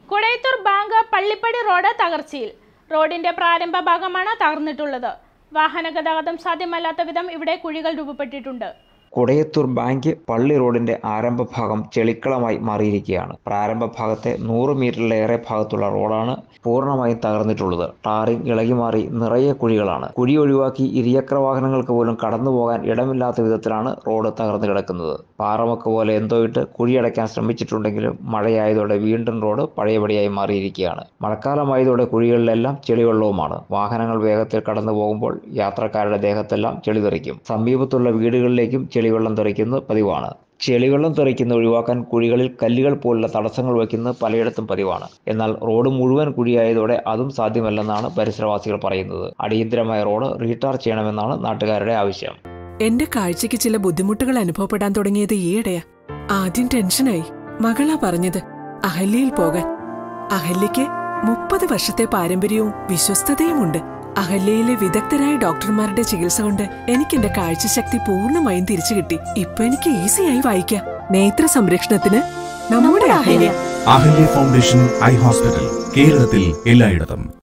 Kudayathoor bank Pallippadi road തകർച്ചയിൽ റോഡിന്റെ പ്രാരംഭ ഭാഗമാണ് തകർന്നിട്ടുള്ളത് വാഹന ഗതാഗതം സാധ്യമല്ലാത്ത വിധം ഇവിടെ കുഴികൾ രൂപപ്പെട്ടിട്ടുണ്ട് കുടയത്തൂർ ബാങ്ക് പള്ളി റോഡിന്റെ ആരംഭ ഭാഗം ചെളിക്കളമായി മാറിയിരിക്കുകയാണ് പ്രാരംഭ ഭാഗത്തെ നൂറ് മീറ്ററിലേറെ ഭാഗത്തുള്ള റോഡാണ് പൂർണ്ണമായും തകർന്നിട്ടുള്ളത് ടാറിങ് ഇളകി മാറി നിറയെ കുഴികളാണ് കുഴി ഒഴിവാക്കി ഇരുചക്ര വാഹനങ്ങൾക്ക് പോലും കടന്നു പോകാൻ ഇടമില്ലാത്ത വിധത്തിലാണ് റോഡ് തകർന്നു കിടക്കുന്നത് പാറമൊക്കെ പോലെ എന്തോ ഇട്ട് കുഴിയടയ്ക്കാൻ ശ്രമിച്ചിട്ടുണ്ടെങ്കിലും മഴയായതോടെ വീണ്ടും റോഡ് പഴയപടിയായി മാറിയിരിക്കുകയാണ് മഴക്കാലമായതോടെ കുഴികളിലെല്ലാം ചെളിവെള്ളവുമാണ് വാഹനങ്ങൾ വേഗത്തിൽ കടന്നു പോകുമ്പോൾ യാത്രക്കാരുടെ ദേഹത്തെല്ലാം ചെളി തെറിക്കും സമീപത്തുള്ള വീടുകളിലേക്കും ചെളിവെള്ളം തെറിക്കുന്നത് പതിവാണ് ചെളിവെള്ളം തെറിക്കുന്ന ഒഴിവാക്കാൻ കുഴികളിൽ കല്ലുകൾ പോലുള്ള തടസ്സങ്ങൾ വയ്ക്കുന്നത് പലയിടത്തും പതിവാണ് എന്നാൽ റോഡ് മുഴുവൻ കുഴിയായതോടെ അതും സാധ്യമല്ലെന്നാണ് പരിസരവാസികൾ പറയുന്നത് അടിയന്തരമായ റോഡ് റീടാർ ചെയ്യണമെന്നാണ് നാട്ടുകാരുടെ ആവശ്യം എന്റെ കാഴ്ചയ്ക്ക് ചില ബുദ്ധിമുട്ടുകൾ അനുഭവപ്പെടാൻ തുടങ്ങിയത് ഈയിടെയാ ആദ്യം ടെൻഷനായി മകളാ പറഞ്ഞത് അഹല്യയിൽ പോകാൻ അഹല്യയ്ക്ക് മുപ്പത് വർഷത്തെ പാരമ്പര്യവും വിശ്വസ്തതയുമുണ്ട് അഹല്യയിലെ വിദഗ്ധരായ ഡോക്ടർമാരുടെ ചികിത്സ കൊണ്ട് എനിക്ക് എന്റെ കാഴ്ചശക്തി പൂർണ്ണമായും തിരിച്ചു കിട്ടി ഇപ്പൊ എനിക്ക് ഈസിയായി വായിക്കാം നേത്ര സംരക്ഷണത്തിന് നമ്മുടെ Ahalya Ahalya foundation eye hospital കേരളത്തിൽ എല്ലായിടത്തും